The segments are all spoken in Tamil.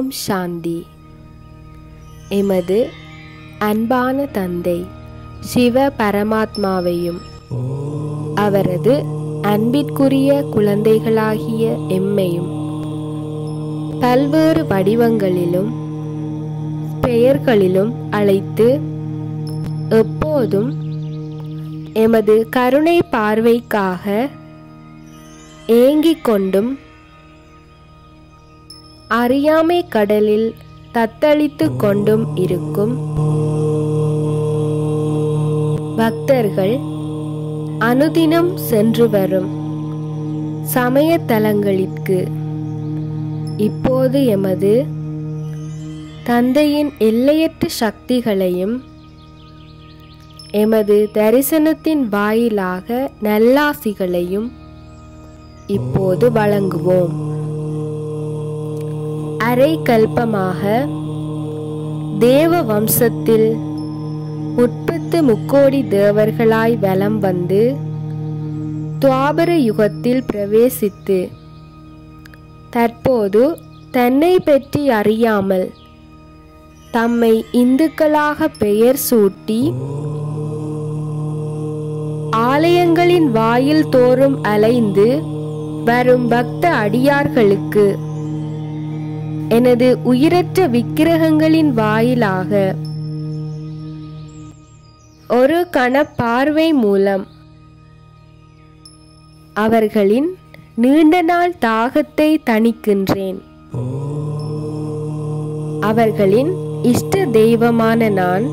ஓம் சாந்தி எமது அன்பான தந்தை சிவ பரமாத்மாவையும் அவரது அன்பிற்குரிய குழந்தைகளாகிய எம்மையும் பல்வேறு வடிவங்களிலும் பெயர்களிலும் அழைத்து எப்போதும் எமது கருணை பார்வைக்காக ஏங்கிக் கொண்டும் அறியாமை கடலில் தத்தளித்து கொண்டும் இருக்கும் பக்தர்கள் அனுதினம் சென்று வரும் சமயத்தலங்களிற்கு இப்போது எமது தந்தையின் எல்லையற்ற சக்திகளையும் எமது தரிசனத்தின் வாயிலாக நல்லாசிகளையும் இப்போது வழங்குவோம் அரை கல்பமாக தேவ வம்சத்தில் முப்பத்து முக்கோடி தேவர்களாய் வலம் வந்து துவாபர யுகத்தில் பிரவேசித்து தற்போது தன்னை பற்றி அறியாமல் தம்மை இந்துக்களாக பெயர் சூட்டி ஆலயங்களின் வாயில் தோறும் அலைந்து வரும் பக்த அடியார்களுக்கு எனது உயிரற்ற விக்கிரகங்களின் வாயிலாக ஒரு கண பார்வை மூலம் அவர்களின் நீண்ட நாள் தாகத்தை தணிக்கின்றேன் அவர்களின் இஷ்ட தெய்வமான நான்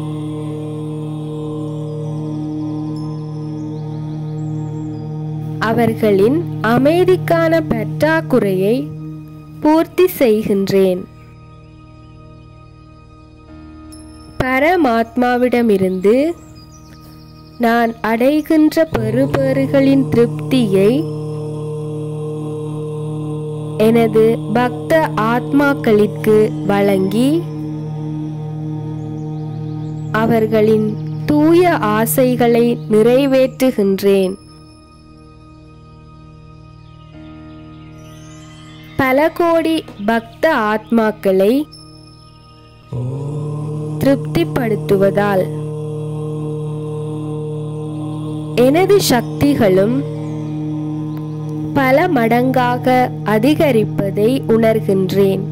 அவர்களின் அமைதிக்கான பற்றாக்குறையை பூர்த்தி செய்கின்றேன் பரமாத்மாவிடமிருந்து நான் அடைகின்ற பெறுபேறுகளின் திருப்தியை எனது பக்த ஆத்மாக்களிற்கு வழங்கி அவர்களின் தூய ஆசைகளை நிறைவேற்றுகின்றேன் பல கோடி பக்த ஆத்மாக்களை திருப்திப்படுத்துவதால் எனது சக்திகளும் பல மடங்காக அதிகரிப்பதை உணர்கின்றேன்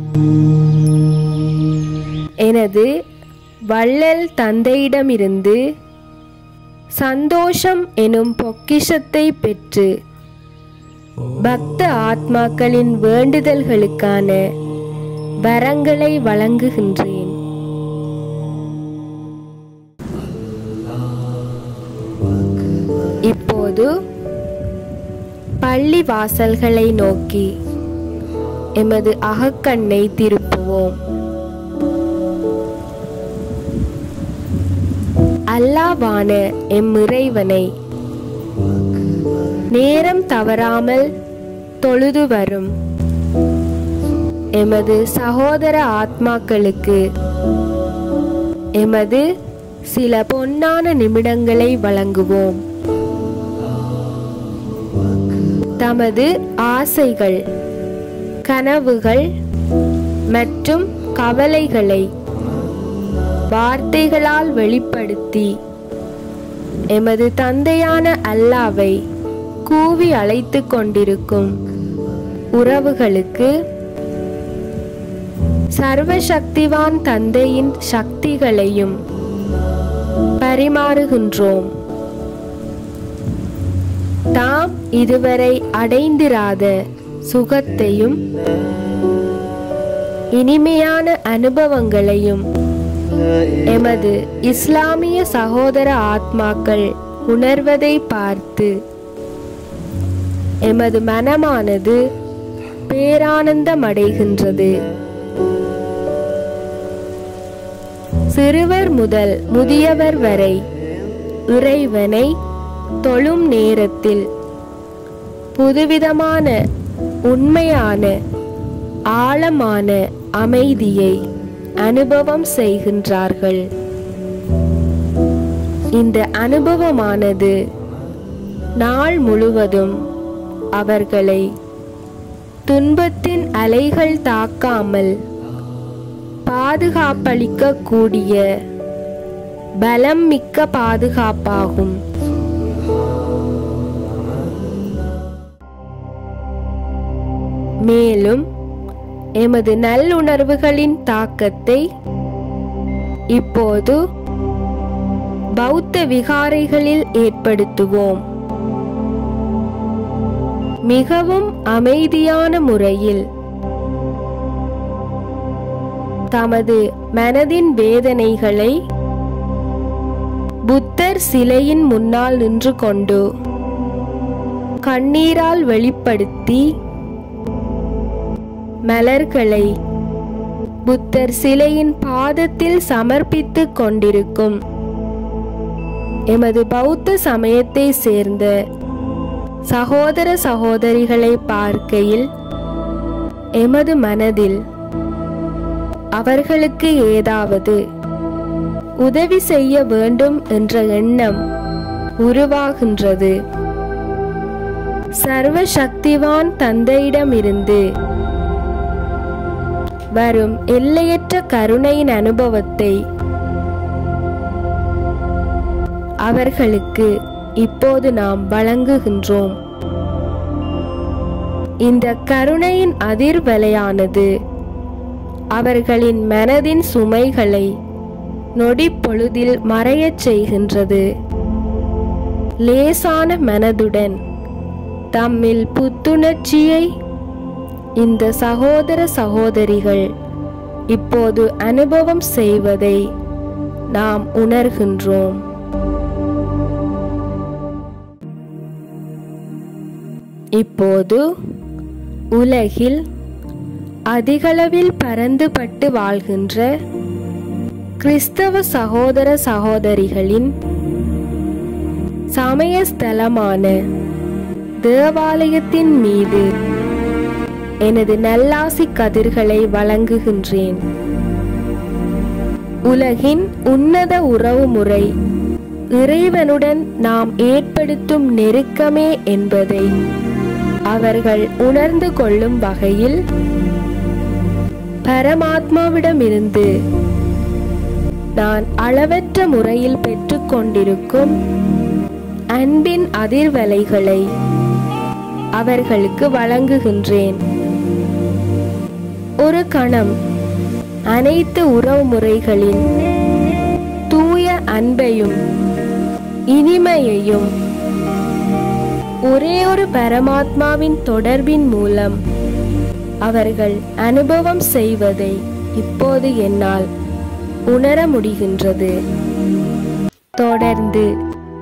எனது வள்ளல் தந்தையிடமிருந்து சந்தோஷம் எனும் பொக்கிஷத்தை பெற்று பக்த ஆத்மாக்களின் வேண்டுதல்களுக்கான வரங்களை வழங்குகின்றேன் இப்போது பள்ளி வாசல்களை நோக்கி எமது அகக்கண்ணை திருப்புவோம் அல்லாவான எம் இறைவனை நேரம் தவறாமல் தொழுது வரும் எமது சகோதர ஆத்மாக்களுக்கு எமது சில பொன்னான நிமிடங்களை வழங்குவோம் தமது ஆசைகள் கனவுகள் மற்றும் கவலைகளை வார்த்தைகளால் வெளிப்படுத்தி எமது தந்தையான அல்லாவை கூவி அழைத்து கொண்டிருக்கும் உறவுகளுக்கு சர்வசக்திவான் தந்தையின் சக்திகளையும் பரிமாறுகின்றோம் தாம் இதுவரை அடைந்திராத சுகத்தையும் இனிமையான அனுபவங்களையும் எமது இஸ்லாமிய சகோதர ஆத்மாக்கள் உணர்வதை பார்த்து எமது மனமானது பேரானந்தமடைகின்றது சிறுவர் முதல் முதியவர் வரை இறைவனை தொழும் நேரத்தில் புதுவிதமான உண்மையான ஆழமான அமைதியை அனுபவம் செய்கின்றார்கள் இந்த அனுபவமானது நாள் முழுவதும் அவர்களை துன்பத்தின் அலைகள் தாக்காமல் பாதுகாப்பளிக்க கூடிய பலம் மிக்க பாதுகாப்பாகும் மேலும் எமது நல்லுணர்வுகளின் தாக்கத்தை இப்போது பௌத்த விகாரைகளில் ஏற்படுத்துவோம் மிகவும் அமைதியான முறையில் தமது மனதின் வேதனைகளை புத்தர் சிலையின் முன்னால் நின்று கொண்டு கண்ணீரால் வெளிப்படுத்தி மலர்களை புத்தர் சிலையின் பாதத்தில் சமர்ப்பித்துக் கொண்டிருக்கும் எமது பௌத்த சமயத்தை சேர்ந்த சகோதர சகோதரிகளை பார்க்கையில் எமது மனதில் அவர்களுக்கு ஏதாவது உதவி செய்ய வேண்டும் என்ற எண்ணம் உருவாகின்றது சர்வ சக்திவான் தந்தையிடமிருந்து வரும் எல்லையற்ற கருணையின் அனுபவத்தை அவர்களுக்கு இப்போது நாம் வழங்குகின்றோம் இந்த கருணையின் அதிர்வலையானது அவர்களின் மனதின் சுமைகளை நொடி பொழுதில் மறையச் செய்கின்றது லேசான மனதுடன் தம்மில் புத்துணர்ச்சியை இந்த சகோதர சகோதரிகள் இப்போது அனுபவம் செய்வதை நாம் உணர்கின்றோம் இப்போது உலகில் அதிகளவில் பரந்துபட்டு வாழ்கின்ற கிறிஸ்தவ சகோதர சகோதரிகளின் சமயஸ்தலமான தேவாலயத்தின் மீது எனது நல்லாசி கதிர்களை வழங்குகின்றேன் உலகின் உன்னத உறவுமுறை இறைவனுடன் நாம் ஏற்படுத்தும் நெருக்கமே என்பதை அவர்கள் உணர்ந்து கொள்ளும் வகையில் பரமாத்மாவிடமிருந்து நான் அளவற்ற முறையில் பெற்றுக்கொண்டிருக்கும் அன்பின் அதிர்வலைகளை அவர்களுக்கு வழங்குகின்றேன் ஒரு கணம் அனைத்து உறவுமுறைகளின் தூய அன்பையும் இனிமையையும் ஒரே ஒரு பரமாத்மாவின் தொடர்பின் மூலம் அவர்கள் அனுபவம் செய்வதை இப்போது என்னால் உணர முடிகின்றது தொடர்ந்து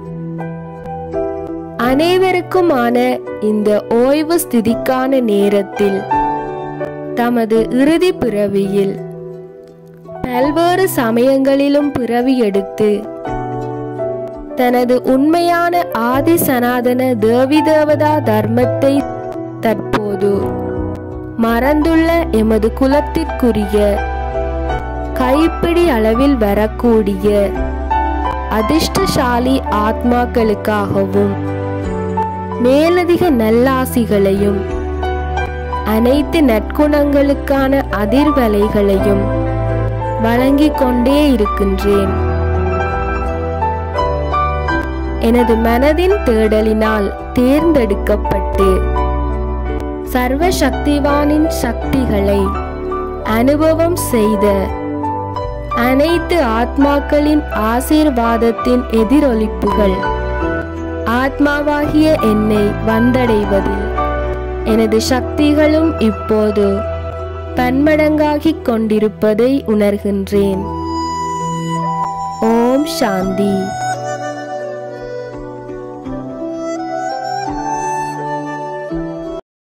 அனைவருக்குமான இந்த ஓய்வு ஸ்திதிக்கான நேரத்தில் தமது இறுதி பிறவியில் பல்வேறு சமயங்களிலும் பிறவி எடுத்து தனது உண்மையான ஆதி சனாதன தேவி தேவதா தர்மத்தை தற்போது மறந்துள்ள எமது குலத்திற்குரிய கைப்பிடி அளவில் வரக்கூடிய அதிர்ஷ்டசாலி ஆத்மாக்களுக்காகவும் மேலதிக நல்லாசிகளையும் அனைத்து நற்குணங்களுக்கான அதிர்வலைகளையும் வழங்கிக் கொண்டே இருக்கின்றேன் எனது மனதின் தேடலினால் தேர்ந்தெடுக்கப்பட்டு சர்வ சக்திவானின் சக்திகளை அனுபவம் செய்த அனைத்து ஆத்மாக்களின் ஆசீர்வாதத்தின் எதிரொலிப்புகள் ஆத்மாவாகிய என்னை வந்தடைவதில் எனது சக்திகளும் இப்போது பன்மடங்காகிக் கொண்டிருப்பதை உணர்கின்றேன் ஓம் சாந்தி